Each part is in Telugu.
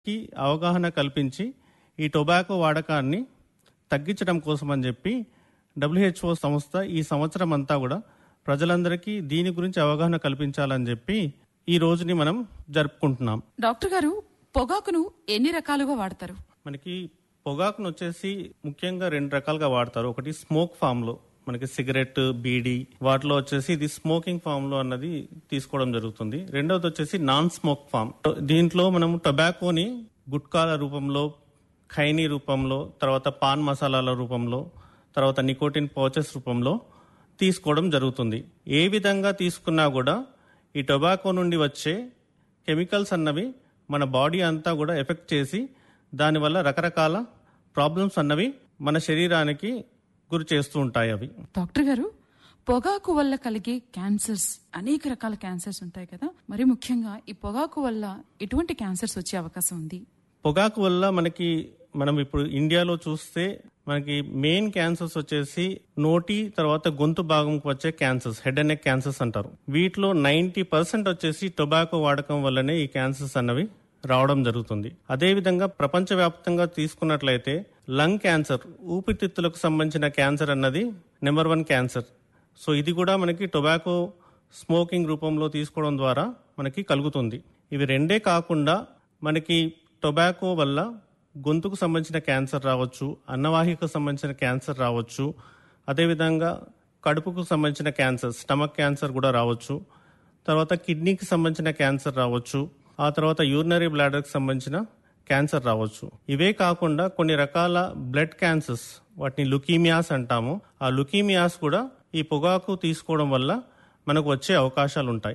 కి అవగాహన కల్పించి ఈ టొబాకో వాడకాన్ని తగ్గించడం కోసం అని చెప్పి డబ్ల్యూహెచ్ఓ సంస్థ ఈ సంవత్సరం అంతా కూడా ప్రజలందరికీ దీని గురించి అవగాహన కల్పించాలని చెప్పి ఈ రోజుని మనం జరుపుకుంటున్నాం డాక్టర్ గారు పొగాకును ఎన్ని రకాలుగా వాడతారు మనకి పొగాకును వచ్చేసి ముఖ్యంగా రెండు రకాలుగా వాడతారు ఒకటి స్మోక్ ఫామ్ లో మనకి సిగరెట్ బీడీ వాటిలో వచ్చేసి ఇది స్మోకింగ్ ఫామ్ లో అన్నది తీసుకోవడం జరుగుతుంది రెండవది వచ్చేసి నాన్ స్మోక్ ఫామ్ దీంట్లో మనం టొబాకోని గుట్కాల రూపంలో ఖైనీ రూపంలో తర్వాత పాన్ మసాలాల రూపంలో తర్వాత నికోటిన్ పౌచెస్ రూపంలో తీసుకోవడం జరుగుతుంది ఏ విధంగా తీసుకున్నా కూడా ఈ టొబాకో నుండి వచ్చే కెమికల్స్ అన్నవి మన బాడీ అంతా కూడా ఎఫెక్ట్ చేసి దానివల్ల రకరకాల ప్రాబ్లమ్స్ అన్నవి మన శరీరానికి గురి చేస్తూ ఉంటాయి అవి డాక్టర్ గారు పొగాకు వల్ల కలిగే క్యాన్సర్స్ అనేక రకాల క్యాన్సర్స్ ఉంటాయి కదా మరి ముఖ్యంగా ఈ పొగాకు వల్ల ఎటువంటి క్యాన్సర్స్ వచ్చే అవకాశం ఉంది పొగాకు వల్ల మనకి మనం ఇప్పుడు ఇండియాలో చూస్తే మనకి మెయిన్ క్యాన్సర్స్ వచ్చేసి నోటి తర్వాత గొంతు భాగంకి వచ్చే cancers head and neck cancers అంటారు వీటిలో నైంటీ పర్సెంట్ వచ్చేసి టొబాకో వాడకం వల్లనే ఈ క్యాన్సర్స్ అన్నవి రావడం జరుగుతుంది అదేవిధంగా ప్రపంచవ్యాప్తంగా తీసుకున్నట్లయితే లంగ్ క్యాన్సర్ ఊపిరితిత్తులకు సంబంధించిన క్యాన్సర్ అన్నది నెంబర్ వన్ క్యాన్సర్ సో ఇది కూడా మనకి టొబాకో స్మోకింగ్ రూపంలో తీసుకోవడం ద్వారా మనకి కలుగుతుంది ఇవి రెండే కాకుండా మనకి టొబాకో వల్ల గొంతుకు సంబంధించిన క్యాన్సర్ రావచ్చు అన్నవాహికకు సంబంధించిన క్యాన్సర్ రావచ్చు అదేవిధంగా కడుపుకు సంబంధించిన క్యాన్సర్ స్టమక్ క్యాన్సర్ కూడా రావచ్చు తర్వాత కిడ్నీకి సంబంధించిన క్యాన్సర్ రావచ్చు ఆ తర్వాత యూరినరీ బ్లాడర్కి సంబంధించిన క్యాన్సర్ రావచ్చు ఇవే కాకుండా కొన్ని రకాల బ్లడ్ క్యాన్సర్స్ వాటిని లుకీమియాస్ అంటాము ఆ లుకీమియాస్ కూడా ఈ పొగాకు తీసుకోవడం వల్ల మనకు వచ్చే అవకాశాలు ఉంటాయి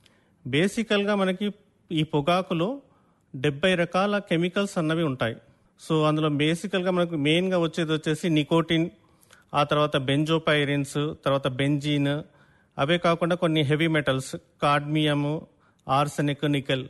బేసికల్గా మనకి ఈ పొగాకులో డెబ్బై రకాల కెమికల్స్ అన్నవి ఉంటాయి సో అందులో బేసికల్గా మనకు మెయిన్గా వచ్చేది వచ్చేసి నికోటిన్ ఆ తర్వాత బెంజోపైరిన్స్ తర్వాత బెంజీన్ అవే కాకుండా కొన్ని heavy metals cadmium arsenic nickel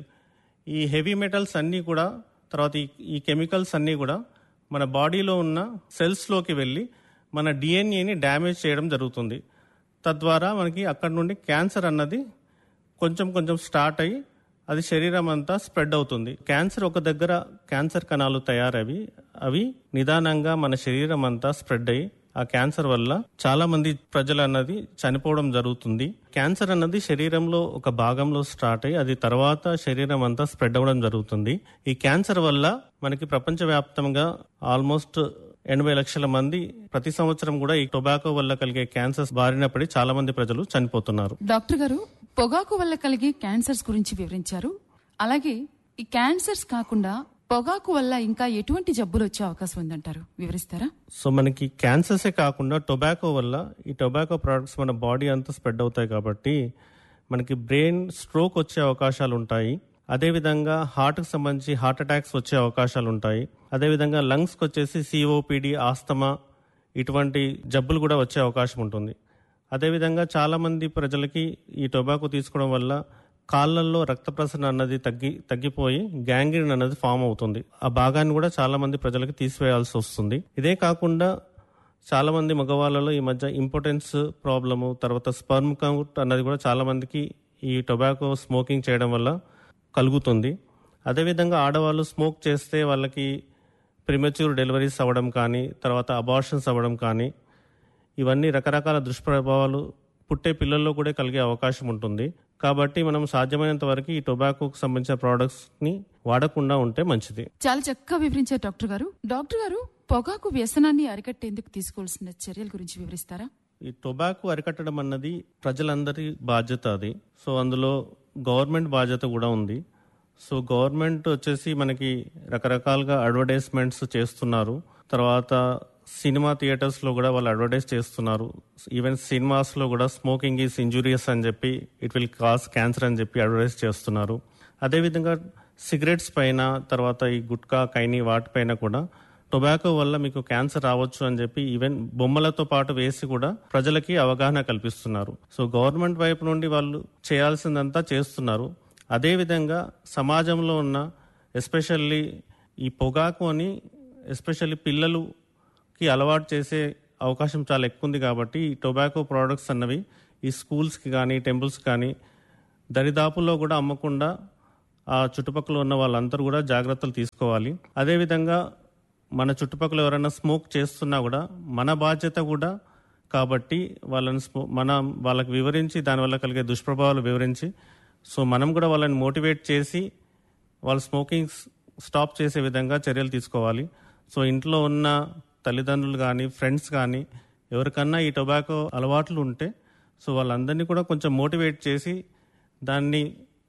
ఈ హెవీ మెటల్స్ అన్నీ కూడా తర్వాత ఈ ఈ కెమికల్స్ అన్నీ కూడా మన బాడీలో ఉన్న సెల్స్లోకి వెళ్ళి మన డిఎన్ఏని డ్యామేజ్ చేయడం జరుగుతుంది తద్వారా మనకి అక్కడ నుండి క్యాన్సర్ అన్నది కొంచెం కొంచెం స్టార్ట్ అయ్యి అది శరీరం అంతా స్ప్రెడ్ అవుతుంది క్యాన్సర్ ఒక దగ్గర క్యాన్సర్ కణాలు తయారవి అవి నిదానంగా మన శరీరం అంతా స్ప్రెడ్ అయ్యి ఆ క్యాన్సర్ వల్ల చాలా మంది ప్రజలు అన్నది చనిపోవడం జరుగుతుంది క్యాన్సర్ అన్నది శరీరంలో ఒక భాగంలో స్టార్ట్ అయ్యి అది తర్వాత శరీరం అంతా స్ప్రెడ్ అవ్వడం జరుగుతుంది ఈ క్యాన్సర్ వల్ల మనకి ప్రపంచవ్యాప్తంగా ఆల్మోస్ట్ ఎనభై లక్షల మంది ప్రతి సంవత్సరం కూడా ఈ టొబాకో వల్ల కలిగే క్యాన్సర్స్ బారిన పడి చాలా మంది ప్రజలు చనిపోతున్నారు డాక్టర్ గారు పొగాకు వల్ల కలిగే క్యాన్సర్స్ గురించి వివరించారు అలాగే ఈ క్యాన్సర్స్ కాకుండా పొగాకు వల్ల ఇంకా ఎటువంటి జబ్బులు వచ్చే అవకాశం ఉందంటారు వివరిస్తారా సో మనకి క్యాన్సర్సే కాకుండా టొబాకో వల్ల ఈ టొబాకో ప్రోడక్ట్స్ మన బాడీ అంతా స్ప్రెడ్ అవుతాయి కాబట్టి మనకి బ్రెయిన్ స్ట్రోక్ వచ్చే అవకాశాలు ఉంటాయి అదేవిధంగా హార్ట్కి సంబంధించి హార్ట్ అటాక్స్ వచ్చే అవకాశాలు ఉంటాయి అదేవిధంగా లంగ్స్కి వచ్చేసి సిఓపిడి ఆస్తమా ఇటువంటి జబ్బులు కూడా వచ్చే అవకాశం ఉంటుంది అదేవిధంగా చాలామంది ప్రజలకి ఈ టొబాకో తీసుకోవడం వల్ల కాళ్ళల్లో రక్త ప్రసరణ అన్నది తగ్గి తగ్గిపోయి గ్యాంగ్రీన్ అన్నది ఫామ్ అవుతుంది ఆ భాగాన్ని కూడా చాలా మంది ప్రజలకు తీసివేయాల్సి వస్తుంది ఇదే కాకుండా చాలా మంది మగవాళ్ళలో ఈ మధ్య ఇంపార్టెన్స్ ప్రాబ్లము తర్వాత స్పర్మ్ కౌంట్ అన్నది కూడా చాలా మందికి ఈ టొబాకో స్మోకింగ్ చేయడం వల్ల కలుగుతుంది అదేవిధంగా ఆడవాళ్ళు స్మోక్ చేస్తే వాళ్ళకి ప్రిమెచ్యూర్ డెలివరీస్ అవ్వడం కానీ తర్వాత అబార్షన్స్ అవ్వడం కానీ ఇవన్నీ రకరకాల దుష్ప్రభావాలు పుట్టే పిల్లల్లో కూడా కలిగే అవకాశం ఉంటుంది కాబట్టి మనం సాధ్యమైనంత వరకు ఈ టొబాకోకు సంబంధించిన ప్రోడక్ట్స్ ని వాడకుండా ఉంటే మంచిది చాలా చక్కగా వివరించారు డాక్టర్ గారు డాక్టర్ గారు పొగాకు వ్యసనాన్ని అరికట్టేందుకు తీసుకోవాల్సిన చర్యల గురించి వివరిస్తారా ఈ టొబాకో అరికట్టడం అన్నది ప్రజలందరి బాధ్యత అది సో అందులో గవర్నమెంట్ బాధ్యత కూడా ఉంది సో గవర్నమెంట్ వచ్చేసి మనకి రకరకాలుగా అడ్వర్టైజ్మెంట్స్ చేస్తున్నారు తర్వాత సినిమా థియేటర్స్ లో కూడా వాళ్ళు అడ్వర్టైజ్ చేస్తున్నారు ఈవెన్ సినిమాస్ లో కూడా స్మోకింగ్ ఈస్ ఇంజూరియస్ అని చెప్పి ఇట్ విల్ కాస్ క్యాన్సర్ అని చెప్పి అడ్వర్టైజ్ చేస్తున్నారు అదేవిధంగా సిగరెట్స్ పైన తర్వాత ఈ గుట్కా కైని వాటిపైన కూడా టొబాకో వల్ల మీకు క్యాన్సర్ రావచ్చు అని చెప్పి ఈవెన్ బొమ్మలతో పాటు వేసి కూడా ప్రజలకి అవగాహన కల్పిస్తున్నారు సో గవర్నమెంట్ వైపు నుండి వాళ్ళు చేయాల్సిందంతా చేస్తున్నారు అదేవిధంగా సమాజంలో ఉన్న ఎస్పెషల్లీ ఈ పొగాకు అని ఎస్పెషల్లీ పిల్లలుకి అలవాటు చేసే అవకాశం చాలా ఎక్కువ ఉంది కాబట్టి ఈ టొబాకో ప్రోడక్ట్స్ అన్నవి ఈ స్కూల్స్కి కానీ టెంపుల్స్ కానీ దరిదాపుల్లో కూడా అమ్మకుండా ఆ చుట్టుపక్కల ఉన్న వాళ్ళందరూ కూడా జాగ్రత్తలు తీసుకోవాలి అదేవిధంగా మన చుట్టుపక్కల ఎవరైనా స్మోక్ చేస్తున్నా కూడా మన బాధ్యత కూడా కాబట్టి వాళ్ళని స్మో మన వాళ్ళకి వివరించి దానివల్ల కలిగే దుష్ప్రభావాలు వివరించి సో మనం కూడా వాళ్ళని మోటివేట్ చేసి వాళ్ళు స్మోకింగ్ స్టాప్ చేసే విధంగా చర్యలు తీసుకోవాలి సో ఇంట్లో ఉన్న తల్లిదండ్రులు కానీ ఫ్రెండ్స్ కానీ ఎవరికన్నా ఈ టొబాకో అలవాట్లు ఉంటే సో వాళ్ళందరినీ కూడా కొంచెం మోటివేట్ చేసి దాన్ని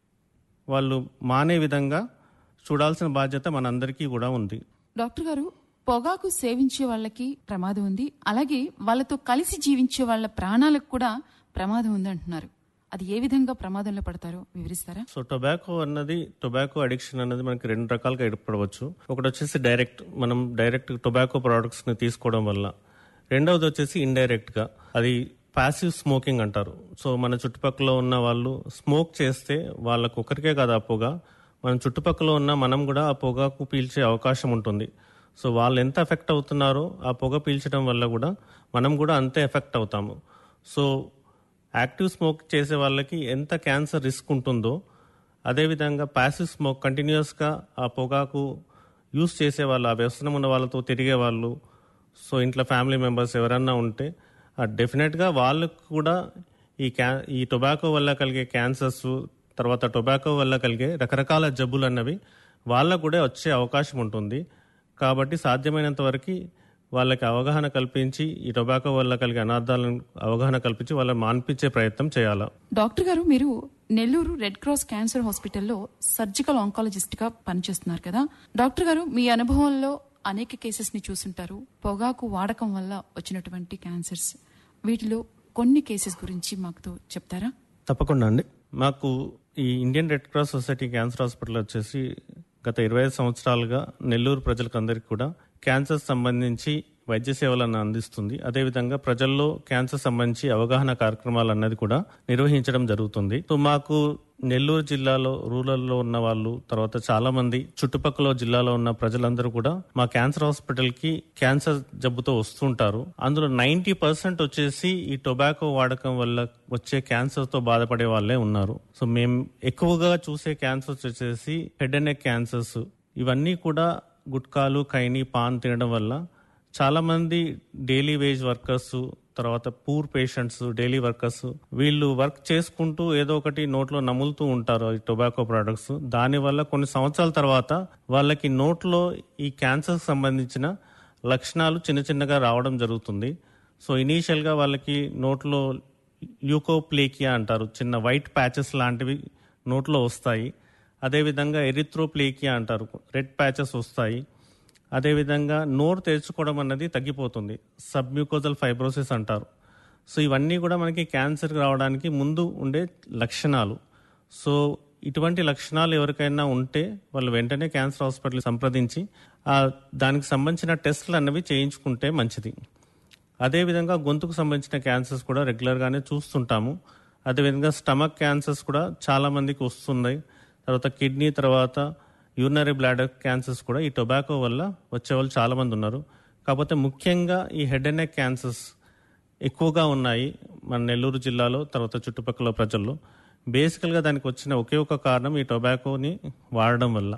వాళ్ళు మానే విధంగా చూడాల్సిన బాధ్యత మనందరికీ కూడా ఉంది డాక్టర్ గారు పొగాకు సేవించే వాళ్ళకి ప్రమాదం ఉంది అలాగే వాళ్ళతో కలిసి జీవించే వాళ్ళ ప్రాణాలకు కూడా ప్రమాదం ఉంది అంటున్నారు అది ఏ విధంగా ప్రమాదంలో పడతారో వివరిస్తారా సో టొబాకో అన్నది టొబాకో అడిక్షన్ అన్నది మనకి రెండు రకాలుగా ఏర్పడవచ్చు ఒకటి వచ్చేసి డైరెక్ట్ మనం డైరెక్ట్ టొబాకో ప్రోడక్ట్స్ ని తీసుకోవడం వల్ల రెండవది వచ్చేసి ఇండైరెక్ట్ గా అది పాసివ్ స్మోకింగ్ అంటారు సో మన చుట్టుపక్కల ఉన్న వాళ్ళు స్మోక్ చేస్తే వాళ్ళకు ఒకరికే కాదు ఆ పొగ మన చుట్టుపక్కల ఉన్న మనం కూడా ఆ పొగకు పీల్చే అవకాశం ఉంటుంది సో వాళ్ళు ఎంత ఎఫెక్ట్ అవుతున్నారో ఆ పొగ పీల్చడం వల్ల కూడా మనం కూడా అంతే ఎఫెక్ట్ అవుతాము సో యాక్టివ్ స్మోక్ చేసే వాళ్ళకి ఎంత క్యాన్సర్ రిస్క్ ఉంటుందో అదేవిధంగా ప్యాసివ్ స్మోక్ కంటిన్యూస్గా ఆ పొగాకు యూస్ చేసే వాళ్ళు ఆ వ్యసనం ఉన్న వాళ్ళతో తిరిగే వాళ్ళు సో ఇంట్లో ఫ్యామిలీ మెంబర్స్ ఎవరన్నా ఉంటే డెఫినెట్గా వాళ్ళకు కూడా ఈ క్యా ఈ టొబాకో వల్ల కలిగే క్యాన్సర్స్ తర్వాత టొబాకో వల్ల కలిగే రకరకాల జబ్బులు అన్నవి వాళ్ళకు కూడా వచ్చే అవకాశం ఉంటుంది కాబట్టి సాధ్యమైనంత వరకు వాళ్ళకి అవగాహన కల్పించి ఈ టొబాకో వల్ల కలిగే అనార్థాలను అవగాహన కల్పించి వాళ్ళని మాన్పించే ప్రయత్నం చేయాలి డాక్టర్ గారు మీరు నెల్లూరు రెడ్ క్రాస్ క్యాన్సర్ హాస్పిటల్లో సర్జికల్ ఆంకాలజిస్ట్ గా పనిచేస్తున్నారు కదా డాక్టర్ గారు మీ అనుభవంలో అనేక కేసెస్ ని చూసుంటారు పొగాకు వాడకం వల్ల వచ్చినటువంటి క్యాన్సర్స్ వీటిలో కొన్ని కేసెస్ గురించి మాకు చెప్తారా తప్పకుండా అండి మాకు ఈ Indian red cross society cancer hospital వచ్చేసి గత ఇరవై ఐదు సంవత్సరాలుగా నెల్లూరు ప్రజలకు అందరికీ కూడా క్యాన్సర్ సంబంధించి వైద్య సేవలను అందిస్తుంది అదేవిధంగా ప్రజల్లో క్యాన్సర్ సంబంధించి అవగాహన కార్యక్రమాలు అన్నది కూడా నిర్వహించడం జరుగుతుంది సో మాకు నెల్లూరు జిల్లాలో రూరల్లో ఉన్న వాళ్ళు తర్వాత చాలా మంది చుట్టుపక్కల జిల్లాలో ఉన్న ప్రజలందరూ కూడా మా క్యాన్సర్ హాస్పిటల్ కి క్యాన్సర్ జబ్బుతో వస్తుంటారు అందులో నైన్టీ పర్సెంట్ వచ్చేసి ఈ టొబాకో వాడకం వల్ల వచ్చే క్యాన్సర్ తో బాధపడే వాళ్ళే ఉన్నారు సో మేము ఎక్కువగా చూసే క్యాన్సర్స్ వచ్చేసి హెడ్ అండ్ నెక్ క్యాన్సర్స్ ఇవన్నీ కూడా గుట్కాలు కైని పాన్ తినడం వల్ల చాలా మంది డైలీ వేజ్ వర్కర్స్ తర్వాత పూర్ పేషెంట్స్ డైలీ వర్కర్స్ వీళ్ళు వర్క్ చేసుకుంటూ ఏదో ఒకటి నోట్లో నములుతూ ఉంటారు ఈ టొబాకో ప్రొడక్ట్స్ దానివల్ల కొన్ని సంవత్సరాల తర్వాత వాళ్ళకి నోట్లో ఈ క్యాన్సర్ సంబంధించిన లక్షణాలు చిన్న చిన్నగా రావడం జరుగుతుంది సో ఇనీషియల్గా వాళ్ళకి నోట్లో ల్యూకోప్లేకియా అంటారు చిన్న వైట్ ప్యాచెస్ లాంటివి నోట్లో వస్తాయి అదేవిధంగా ఎరిథ్రోప్లేకియా అంటారు రెడ్ ప్యాచెస్ వస్తాయి అదేవిధంగా నోరు తెరుచుకోవడం అన్నది తగ్గిపోతుంది సబ్మ్యూకోజల్ ఫైబ్రోసిస్ అంటారు సో ఇవన్నీ కూడా మనకి క్యాన్సర్ రావడానికి ముందు ఉండే లక్షణాలు సో ఇటువంటి లక్షణాలు ఎవరికైనా ఉంటే వాళ్ళు వెంటనే క్యాన్సర్ హాస్పిటల్ సంప్రదించి ఆ దానికి సంబంధించిన టెస్టులు అన్నవి చేయించుకుంటే మంచిది అదేవిధంగా గొంతుకు సంబంధించిన క్యాన్సర్స్ కూడా రెగ్యులర్గానే చూస్తుంటాము అదేవిధంగా స్టమక్ క్యాన్సర్స్ కూడా చాలా మందికి వస్తున్నాయి తర్వాత కిడ్నీ తర్వాత యూరినరీ బ్లాడర్ క్యాన్సర్స్ కూడా ఈ టొబాకో వల్ల వచ్చే వాళ్ళు చాలా మంది ఉన్నారు కాకపోతే ముఖ్యంగా ఈ హెడ్ అండ్ నెక్ క్యాన్సర్స్ ఎక్కువగా ఉన్నాయి మన నెల్లూరు జిల్లాలో తర్వాత చుట్టుపక్కల ప్రజల్లో బేసికల్గా దానికి వచ్చిన ఒకే ఒక కారణం ఈ టొబాకోని వాడడం వల్ల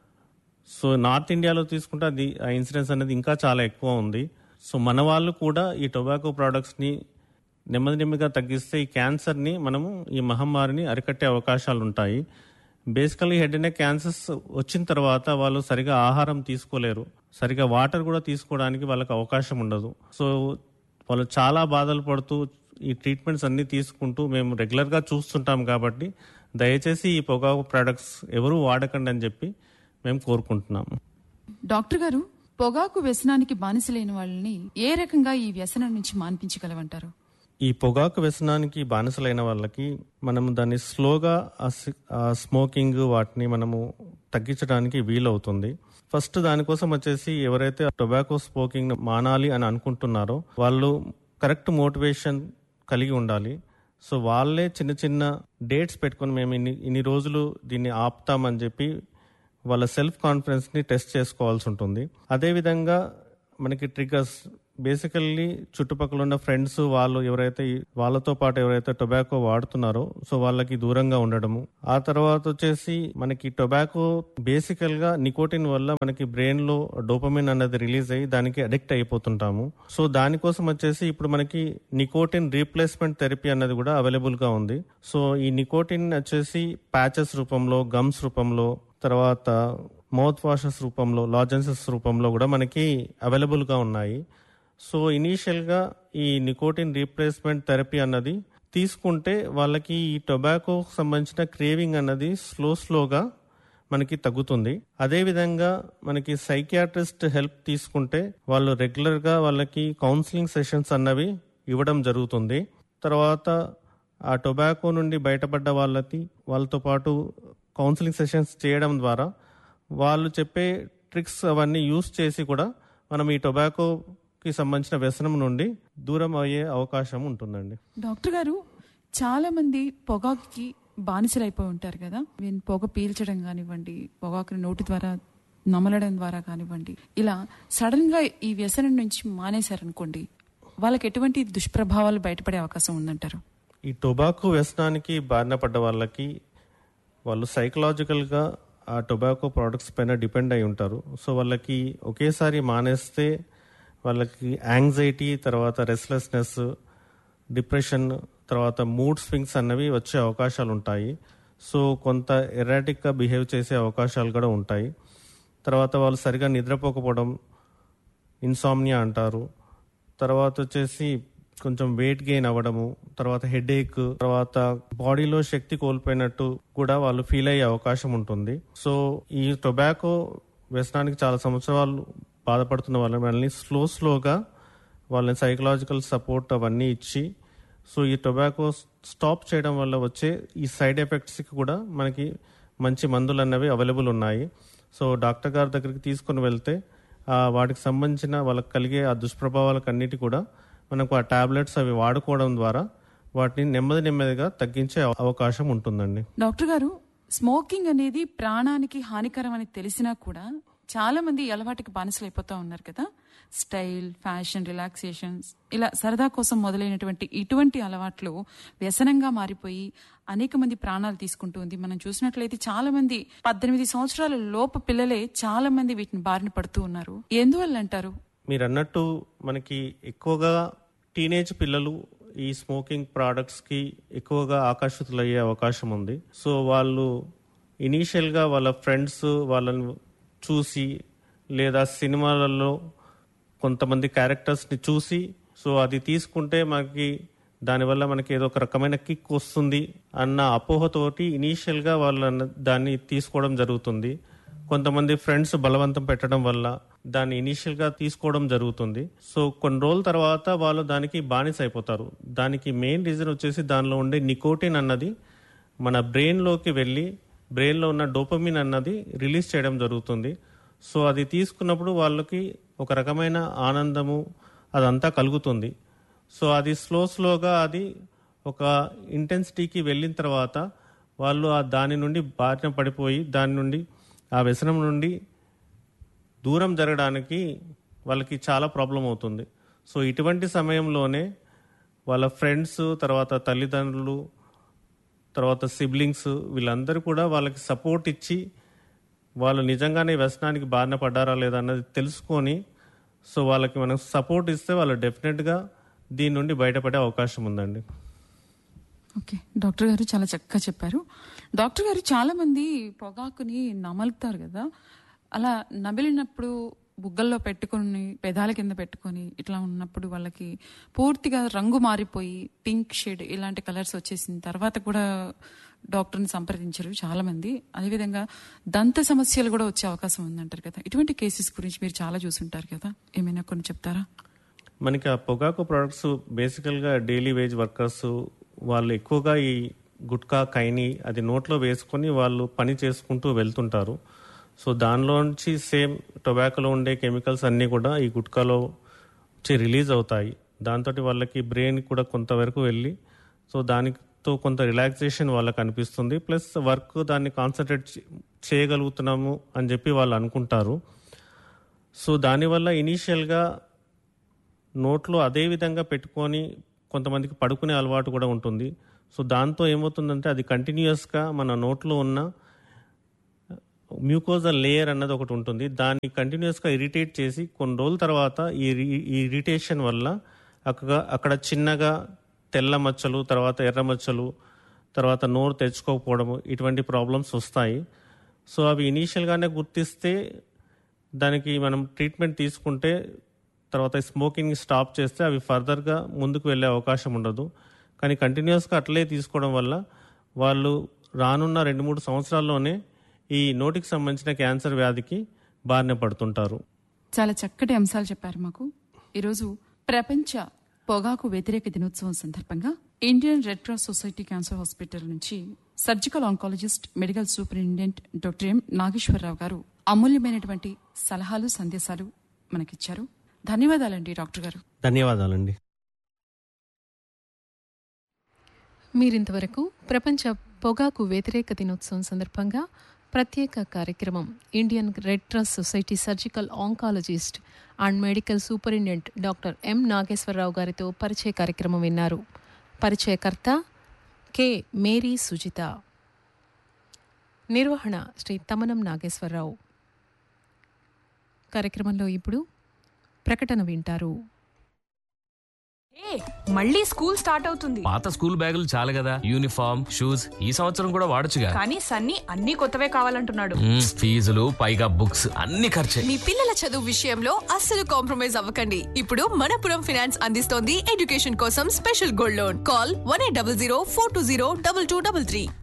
సో నార్త్ ఇండియాలో తీసుకుంటే అది ఆ ఇన్సిడెన్స్ అనేది ఇంకా చాలా ఎక్కువ ఉంది సో మన వాళ్ళు కూడా ఈ టొబాకో ప్రోడక్ట్స్ని నెమ్మది నెమ్మదిగా తగ్గిస్తే ఈ క్యాన్సర్ని మనము ఈ మహమ్మారిని అరికట్టే అవకాశాలు ఉంటాయి basically head and neck cancers వచ్చిన తర్వాత వాళ్ళు సరిగా ఆహారం తీసుకోలేరు సరిగా వాటర్ కూడా తీసుకోవడానికి వాళ్ళకి అవకాశం ఉండదు సో వాళ్ళు చాలా బాధలు పడుతూ ఈ ట్రీట్మెంట్స్ అన్ని తీసుకుంటూ మేము రెగ్యులర్గా చూస్తుంటాం కాబట్టి దయచేసి ఈ పొగాకు ప్రోడక్ట్స్ ఎవరు వాడకండి అని చెప్పి మేము కోరుకుంటున్నాము డాక్టర్ గారు పొగాకు వ్యసనానికి బానిసలైన వాళ్ళని ఏ రకంగా ఈ వ్యసనం నుంచి మాన్పించగలవంటారు ఈ పొగాకు వ్యసనానికి బానిసలైన వాళ్ళకి మనం దాన్ని స్లోగా ఆ సి- ఆ స్మోకింగ్ వాటిని మనము తగ్గించడానికి వీలవుతుంది ఫస్ట్ దానికోసం వచ్చేసి ఎవరైతే టొబాకో స్మోకింగ్ మానాలి అని అనుకుంటున్నారో వాళ్ళు కరెక్ట్ మోటివేషన్ కలిగి ఉండాలి సో వాళ్ళే చిన్న చిన్న డేట్స్ పెట్టుకొని మేము ఇన్ని ఇన్ని రోజులు దీన్ని ఆపుతామని చెప్పి వాళ్ళ సెల్ఫ్ కాన్ఫిడెన్స్ని టెస్ట్ చేసుకోవాల్సి ఉంటుంది అదేవిధంగా మనకి ట్రిగర్స్ బేసికల్లీ చుట్టుపక్కల ఉన్న ఫ్రెండ్స్ వాళ్ళు ఎవరైతే ఈ- వాళ్ళతో పాటు ఎవరైతే టొబాకో వాడుతున్నారో సో వాళ్ళకి దూరంగా ఉండడము ఆ తర్వాత వచ్చేసి మనకి టొబాకో బేసికల్ గా నికోటిన్ వల్ల మనకి బ్రెయిన్ లో డోపమిన్ అన్నది రిలీజ్ అయ్యి దానికి అడిక్ట్ అయిపోతుంటాము సో దానికోసం వచ్చేసి ఇప్పుడు మనకి నికోటిన్ రీప్లేస్మెంట్ థెరపీ అన్నది కూడా అవైలబుల్ గా ఉంది సో ఈ నికోటిన్ వచ్చేసి ప్యాచెస్ రూపంలో గమ్స్ రూపంలో తర్వాత మౌత్ వాషెస్ రూపంలో లాజెన్సెస్ రూపంలో కూడా మనకి అవైలబుల్గా ఉన్నాయి సో ఇనీషియల్గా ఈ నికోటిన్ రీప్లేస్మెంట్ థెరపీ అన్నది తీసుకుంటే వాళ్ళకి ఈ టొబాకో సంబంధించిన క్రేవింగ్ అన్నది స్లో స్లోగా మనకి తగ్గుతుంది అదేవిధంగా మనకి సైకియాట్రిస్ట్ హెల్ప్ తీసుకుంటే వాళ్ళు రెగ్యులర్గా వాళ్ళకి కౌన్సిలింగ్ సెషన్స్ అన్నవి ఇవ్వడం జరుగుతుంది తర్వాత ఆ టొబాకో నుండి బయటపడ్డ వాళ్ళకి వాళ్ళతో పాటు కౌన్సిలింగ్ సెషన్స్ చేయడం ద్వారా వాళ్ళు చెప్పే ట్రిక్స్ అవన్నీ యూస్ చేసి కూడా మనం ఈ టొబాకోకి సంబంధించిన వ్యసనం నుండి దూరం అయ్యే అవకాశం ఉంటుందండి డాక్టర్ గారు చాలా మంది పొగాకుకి బానిసలైపోయి ఉంటారు కదా వీన్ పొగ పీల్చడం కానివ్వండి పొగాకుని నోటి ద్వారా నమలడం ద్వారా కానివ్వండి ఇలా సడన్ గా ఈ వ్యసనం నుంచి మానేశారనుకోండి వాళ్ళకి ఎటువంటి దుష్ప్రభావాలు బయటపడే అవకాశం ఉందంటారు ఈ టొబాకో వ్యసనానికి బారిన పడ్డ వాళ్ళకి వాళ్ళు సైకలాజికల్గా ఆ టొబాకో ప్రోడక్ట్స్ పైన డిపెండ్ అయి ఉంటారు సో వాళ్ళకి ఒకేసారి మానేస్తే వాళ్ళకి యాంగ్జైటీ తర్వాత రెస్లెస్నెస్ డిప్రెషన్ తర్వాత మూడ్ స్వింగ్స్ అన్నవి వచ్చే అవకాశాలు ఉంటాయి సో కొంత ఎరాటిక్గా బిహేవ్ చేసే అవకాశాలు కూడా ఉంటాయి తర్వాత వాళ్ళు సరిగా నిద్రపోకపోవడం ఇన్సామ్నియా అంటారు తర్వాత వచ్చేసి కొంచెం వెయిట్ గెయిన్ అవ్వడము తర్వాత హెడేక్ తర్వాత బాడీలో శక్తి కోల్పోయినట్టు కూడా వాళ్ళు ఫీల్ అయ్యే అవకాశం ఉంటుంది సో ఈ టొబాకో వ్యసనానికి చాలా సంవత్సరాలు బాధపడుతున్న వాళ్ళని స్లో స్లోగా వాళ్ళని సైకలాజికల్ సపోర్ట్ అవన్నీ ఇచ్చి సో ఈ టొబాకో స్టాప్ చేయడం వల్ల వచ్చే ఈ సైడ్ ఎఫెక్ట్స్కి కూడా మనకి మంచి మందులు అన్నవి అవైలబుల్ ఉన్నాయి సో డాక్టర్ గారి దగ్గరికి తీసుకొని వెళ్తే ఆ వాటికి సంబంధించిన వాళ్ళకి కలిగే ఆ దుష్ప్రభావాలకు అన్నిటి కూడా మనకు ఆ టాబ్లెట్స్ అవి వాడుకోవడం ద్వారా వాటిని నెమ్మది నెమ్మదిగా తగ్గించే అవ- అవకాశం ఉంటుందండి డాక్టర్ గారు స్మోకింగ్ అనేది ప్రాణానికి హానికరం అని తెలిసినా కూడా చాలా మంది ఈ అలవాటుకి బానిసలైపోతా ఉన్నారు కదా స్టైల్ ఫ్యాషన్ రిలాక్సేషన్స్ ఇలా సరదా కోసం మొదలైనటువంటి ఇటువంటి అలవాట్లు వ్యసనంగా మారిపోయి అనేక మంది ప్రాణాలు తీసుకుంటూ ఉంది మనం చూసినట్లయితే చాలా మంది పద్దెనిమిది సంవత్సరాల లోపు పిల్లలే చాలా మంది వీటిని బారిన పడుతూ ఉన్నారు ఎందువల్ల అంటారు మీరు అన్నట్టు మనకి ఎక్కువగా టీనేజ్ పిల్లలు ఈ స్మోకింగ్ ప్రోడక్ట్స్కి ఎక్కువగా ఆకర్షితులయ్యే అవకాశం ఉంది సో వాళ్ళు ఇనీషియల్గా వాళ్ళ ఫ్రెండ్స్ వాళ్ళని చూసి లేదా సినిమాలలో కొంతమంది క్యారెక్టర్స్ని చూసి సో అది తీసుకుంటే మనకి దానివల్ల మనకి ఏదో ఒక రకమైన కిక్ వస్తుంది అన్న అపోహతోటి ఇనీషియల్గా వాళ్ళ దాన్ని తీసుకోవడం జరుగుతుంది కొంతమంది ఫ్రెండ్స్ బలవంతం పెట్టడం వల్ల దాన్ని ఇనీషియల్ గా తీసుకోవడం జరుగుతుంది సో కొన్ని రోజుల తర్వాత వాళ్ళు దానికి బానిస అయిపోతారు దానికి మెయిన్ రీజన్ వచ్చేసి దానిలో ఉండే నికోటిన్ అన్నది మన బ్రెయిన్ లోకి వెళ్ళి బ్రెయిన్ లో ఉన్న డోపమిన్ అన్నది రిలీజ్ చేయడం జరుగుతుంది సో అది తీసుకున్నప్పుడు వాళ్ళకి ఒక రకమైన ఆనందము అదంతా కలుగుతుంది సో అది స్లో స్లోగా అది ఒక ఇంటెన్సిటీకి వెళ్ళిన తర్వాత వాళ్ళు ఆ దాని నుండి బారిన పడిపోయి దాని నుండి ఆ వ్యసనం నుండి దూరం జరగడానికి వాళ్ళకి చాలా ప్రాబ్లం అవుతుంది సో ఇటువంటి సమయంలోనే వాళ్ళ ఫ్రెండ్స్ తర్వాత తల్లిదండ్రులు తర్వాత సిబ్లింగ్స్ వీళ్ళందరూ కూడా వాళ్ళకి సపోర్ట్ ఇచ్చి వాళ్ళు నిజంగానే వ్యసనానికి బారిన పడ్డారా లేదా అన్నది తెలుసుకొని సో వాళ్ళకి మనం సపోర్ట్ ఇస్తే వాళ్ళు డెఫినెట్గా దీని నుండి బయటపడే అవకాశం ఉందండి ఓకే డాక్టర్ గారు చాలా చక్కగా చెప్పారు డాక్టర్ గారు చాలా మంది పొగాకుని నమలుతారు కదా అలా నమిలినప్పుడు బుగ్గల్లో పెట్టుకొని పెదాల కింద పెట్టుకొని ఇట్లా ఉన్నప్పుడు వాళ్ళకి పూర్తిగా రంగు మారిపోయి పింక్ షేడ్ ఇలాంటి కలర్స్ వచ్చేసిన తర్వాత కూడా డాక్టర్ని సంప్రదించరు చాలా మంది అదేవిధంగా దంత సమస్యలు కూడా వచ్చే అవకాశం ఉందంటారు కదా ఇటువంటి కేసెస్ గురించి మీరు చాలా చూసుంటారు కదా ఏమైనా కొన్ని చెప్తారా మనకి ఆ పొగాకు ప్రొడక్ట్స్ బేసికల్గా డైలీ వేజ్ వర్కర్స్ వాళ్ళు ఎక్కువగా ఈ గుట్కా కైని అది నోట్లో వేసుకొని వాళ్ళు పని చేసుకుంటూ వెళ్తుంటారు సో దానిలోంచి సేమ్ టొబాకోలో ఉండే కెమికల్స్ అన్నీ కూడా ఈ గుట్కాలో వచ్చి రిలీజ్ అవుతాయి దాంతో వాళ్ళకి బ్రెయిన్ కూడా కొంతవరకు వెళ్ళి సో దానితో కొంత రిలాక్సేషన్ వాళ్ళకి అనిపిస్తుంది ప్లస్ వర్క్ దాన్ని కాన్సన్ట్రేట్ చేయగలుగుతున్నాము అని చెప్పి వాళ్ళు అనుకుంటారు సో దానివల్ల ఇనీషియల్గా నోట్లో అదే విధంగా పెట్టుకొని కొంతమందికి పడుకునే అలవాటు కూడా ఉంటుంది సో దాంతో ఏమవుతుందంటే అది కంటిన్యూస్గా మన నోట్లో ఉన్న మ్యూకోజల్ లేయర్ అన్నది ఒకటి ఉంటుంది దాన్ని కంటిన్యూస్గా ఇరిటేట్ చేసి కొన్ని రోజుల తర్వాత ఈ రి- ఈ ఇరిటేషన్ వల్ల అక్కడ అక్కడ చిన్నగా తెల్ల మచ్చలు తర్వాత ఎర్ర మచ్చలు తర్వాత నోరు తెచ్చుకోకపోవడము ఇటువంటి ప్రాబ్లమ్స్ వస్తాయి సో అవి ఇనీషియల్గానే గుర్తిస్తే దానికి మనం ట్రీట్మెంట్ తీసుకుంటే తర్వాత స్మోకింగ్ స్టాప్ చేస్తే అవి ఫర్దర్గా ముందుకు వెళ్ళే అవకాశం ఉండదు కానీ కంటిన్యూస్గా అట్లే తీసుకోవడం వల్ల వాళ్ళు రానున్న రెండు మూడు సంవత్సరాల్లోనే ఈ నోటికి సంబంధించిన క్యాన్సర్ వ్యాధికి బారిన పడుతుంటారు చాలా చక్కటి అంశాలు చెప్పారు మాకు ఈరోజు ప్రపంచ పొగాకు వ్యతిరేక దినోత్సవం సందర్భంగా Indian red cross society cancer hospital నుంచి surgical oncologist medical superintendent doctor M Nageswararao గారు అమూల్యమైనటువంటి సలహాలు సందేశాలు మనకిచ్చారు ధన్యవాదాలండి డాక్టర్ గారు ధన్యవాదాలండి మీరింతవరకు ప్రపంచ పొగాకు వ్యతిరేక దినోత్సవం సందర్భంగా ప్రత్యేక కార్యక్రమం Indian red cross society surgical oncologist and medical superintendent doctor M Nageswararao గారితో పరిచయ కార్యక్రమం విన్నారు పరిచయకర్త కె మేరీ సుజిత నిర్వహణ శ్రీ తమనం నాగేశ్వరరావు కార్యక్రమంలో ఇప్పుడు ప్రకటన వింటారు ఏ మళ్ళీ స్కూల్ స్టార్ట్ అవుతుంది పాత స్కూల్ బ్యాగులు చాలు కదా యూనిఫామ్ షూస్ ఈ సంవత్సరం కూడా వాడొచ్చుగా కానీ సన్నీ అన్ని కొత్తవే కావాలంటున్నాడు మ్మ్, ఫీజులు పైగా బుక్స్ అన్ని ఖర్చే మీ పిల్లల చదువు విషయంలో అస్సలు కాంప్రమైజ్ అవ్వకండి ఇప్పుడు మనపురం ఫినాన్స్ అందిస్తోంది ఎడ్యుకేషన్ కోసం special gold loan call one eight double zero four two zero double two double three